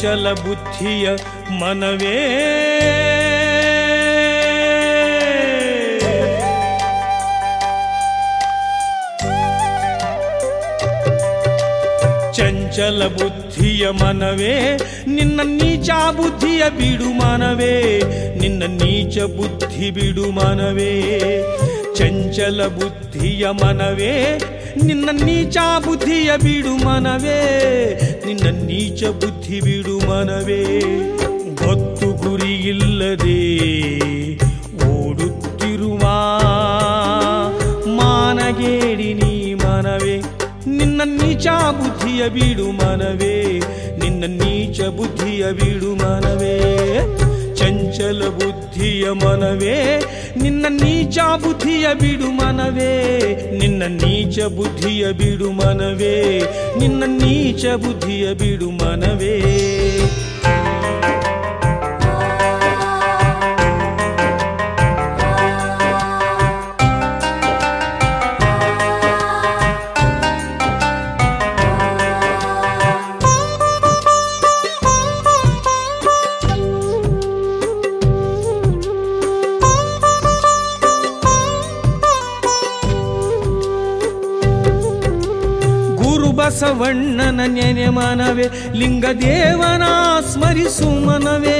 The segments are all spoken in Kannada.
ಚಂಚಲ ಬುದ್ಧಿಯ ಮನವೇ ಚಂಚಲ ಬುದ್ಧಿಯ ಮನವೇ ನಿನ್ನ ನೀಚ ಬುದ್ಧಿಯ ಬಿಡು ಮನವೇ ನಿನ್ನ ನೀಚ ಬುದ್ಧಿ ಬಿಡು ಮನವೇ ಚಂಚಲ ಬುದ್ಧಿಯ ಮನವೇ ನಿನ್ನ ನೀಚ ಬುದ್ಧಿಯ ಬಿಡು ಮನವೇ ನಿನ್ನ ನೀಚ ಬುದ್ಧಿ ಬಿಡು ಮನವೇ ಗೊತ್ತು ಗುರಿ ಇಲ್ಲದೆ ಓಡುತ್ತಿರುವ ಮಾನಗೇಡಿ ನೀ ಮನವೇ ನಿನ್ನ ನೀಚ ಬುದ್ಧಿಯ ಬಿಡು ಮನವೇ ನಿನ್ನ ನೀಚ ಬುದ್ಧಿಯ ಬಿಡು ಮನವೇ ಚಂಚಲ ಬುದ್ಧಿಯ ಮನವೇ ನಿನ್ನ ನೀಚ ಬುದ್ಧಿಯ ಬಿಡು ಮನವೇ ನಿನ್ನ ನೀಚ ಬುದ್ಧಿಯ ಬಿಡು ಮನವೇ ನಿನ್ನ ನೀಚ ಬುದ್ಧಿಯ ಬಿಡು ಮನವೇ ಗುರು ಬಸವಣ್ಣನ ನೆನೆ ಮನವೇ ಲಿಂಗದೇವನ ಸ್ಮರಿಸು ಮನವೇ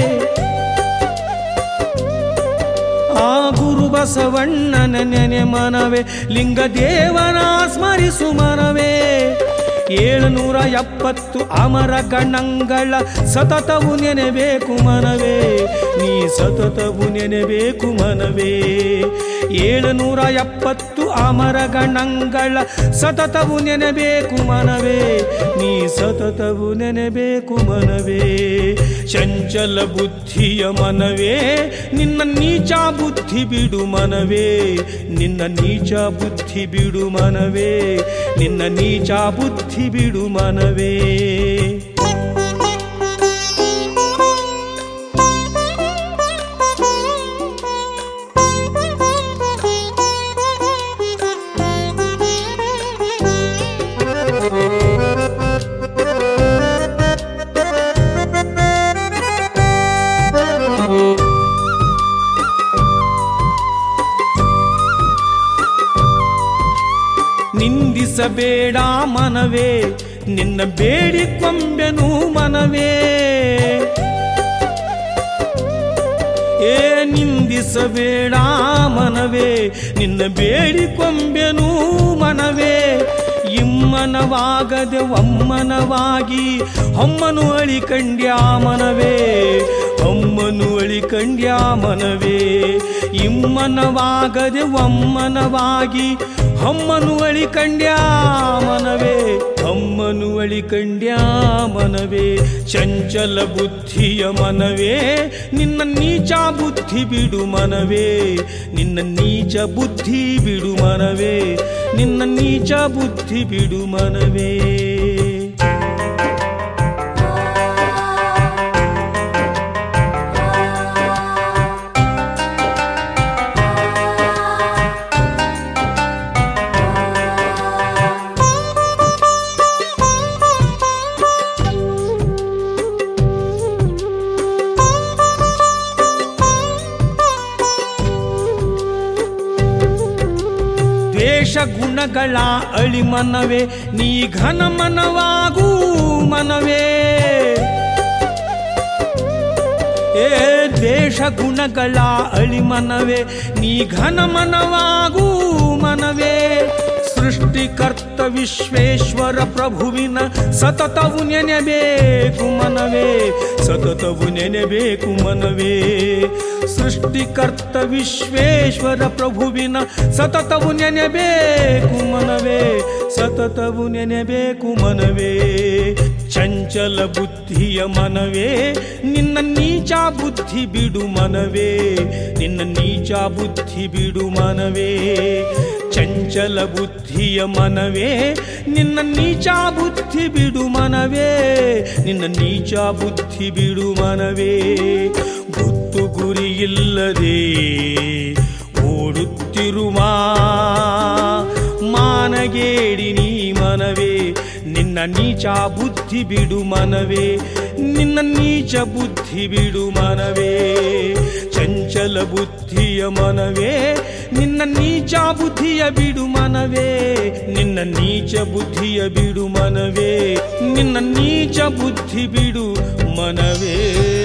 ಆ ಗುರು ಬಸವಣ್ಣನ ನೆನೆ ಮನವೇ ಲಿಂಗದೇವನ ಸ್ಮರಿಸು ಮನವೇ ಏಳುನೂರ ಎಪ್ಪತ್ತು ಅಮರ ಗಣಂಗಳ ಸತತವು ನೆನೆಬೇಕು ಮನವೇ ನೀ ಸತತವು ನೆನೆಬೇಕು ಮನವೇ ಏಳುನೂರ ಎಪ್ಪತ್ತು ಅಮರ ಗಣಂಗಳ ಸತತವು ನೆನೆಬೇಕು ಮನವೇ ನೀ ಸತತವು ನೆನೆಬೇಕು ಮನವೇ ಚಂಚಲ ಬುದ್ಧಿಯ ಮನವೇ ನಿನ್ನ ನೀಚ ಬುದ್ಧಿ ಬಿಡು ಮನವೇ ನಿನ್ನ ನೀಚ ಬುದ್ಧಿ ಬಿಡು ಮನವೇ ನಿನ್ನ ನೀಚ ಬುದ್ಧಿ ಬಿಡು ಮನವೇ ನಿಂದಿಸಬೇಡ ಮನವೇ ನಿನ್ನ ಬೇಡಿಕೊಂಬೆನು ಮನವೇ ಏ ನಿಂದಿಸಬೇಡ ಮನವೇ ನಿನ್ನ ಬೇಡಿಕೊಂಬೆನು ಮನವೇ ಇಮ್ಮನವಾಗದೆ ಒಮ್ಮನವಾಗಿ ಹೊಮ್ಮನು ಅಳಿಕಂಡ್ಯಾ ಮನವೇ ಹೊಮ್ಮನು ಅಳಿಕಂಡ್ಯಾ ಮನವೇ ಇಮ್ಮನವಾಗದೆ ಒಮ್ಮನವಾಗಿ ಹಮ್ಮನು ಅಳಿಕಂಡ್ಯಾ ಮನವೇ ಹಮ್ಮನು ಅಳಿಕಂಡ್ಯಾ ಮನವೇ ಚಂಚಲ ಬುದ್ಧಿಯ ಮನವೇ ನಿನ್ನ ನೀಚ ಬುದ್ಧಿ ಬಿಡು ಮನವೇ ನಿನ್ನ ನೀಚ ಬುದ್ಧಿ ಬಿಡು ಮನವೇ ನಿನ್ನ ನೀಚ ಬುದ್ಧಿ ಬಿಡು ಮನವೇ ದ್ವೇಷ ಗುಣಗಳ ಅಳಿ ಮನವೇ ನೀ ಘನ ಮನವಾಗೂ ಮನವೇ ಏ ದ್ವೇಷ ಗುಣಗಳ ಅಳಿ ಮನವೇ ನೀ ಘನ ಮನವಾಗೂ ಮನವೇ ಸೃಷ್ಟಿಕರ್ತ ವಿಶ್ವೇಶ್ವರ ಪ್ರಭುವಿನ ಸತತವು ನೆನೆಬೇಕು ಮನವೇ ಸತತವು ನೆನೆಬೇಕು ಮನವೇ ಸೃಷ್ಟಿಕರ್ತ ವಿಶ್ವೇಶ್ವರ ಪ್ರಭುವಿನ ಸತತವು ನೆನೆಬೇಕು ಮನವೇ ಸತತವು ನೆನೆಬೇಕು ಮನವೇ ಚಂಚಲ ಬುದ್ಧಿಯ ಮನವೇ ನಿನ್ನ ನೀಚ ಬುದ್ಧಿ ಬಿಡು ಮನವೇ ನಿನ್ನ ನೀಚ ಬುದ್ಧಿ ಬಿಡು ಮನವೇ ಚಂಚಲ ಬುದ್ಧಿಯ ಮನವೇ ನಿನ್ನ ನೀಚ ಬುದ್ಧಿ ಬಿಡು ಮನವೇ ನಿನ್ನ ನೀಚ ಬುದ್ಧಿ ಬಿಡು ಮನವೇ ಗೊತ್ತು ಗುರಿ ಇಲ್ಲದೆ ಓಡುತ್ತಿರುವ ಮಾನಗೇಡಿ ನೀ ಮನವೇ ನಿನ್ನ ನೀಚ ಬುದ್ಧಿ ಬಿಡು ಮನವೇ ನಿನ್ನ ನೀಚ ಬುದ್ಧಿ ಬಿಡು ಮನವೇ ಚಂಚಲ ಬುದ್ಧಿಯ ಮನವೇ ನಿನ್ನ ನೀಚ ಬುದ್ಧಿಯ ಬಿಡು ಮನವೇ ನಿನ್ನ ನೀಚ ಬುದ್ಧಿಯ ಬಿಡು ಮನವೇ ನಿನ್ನ ನೀಚ ಬುದ್ಧಿ ಬಿಡು ಮನವೇ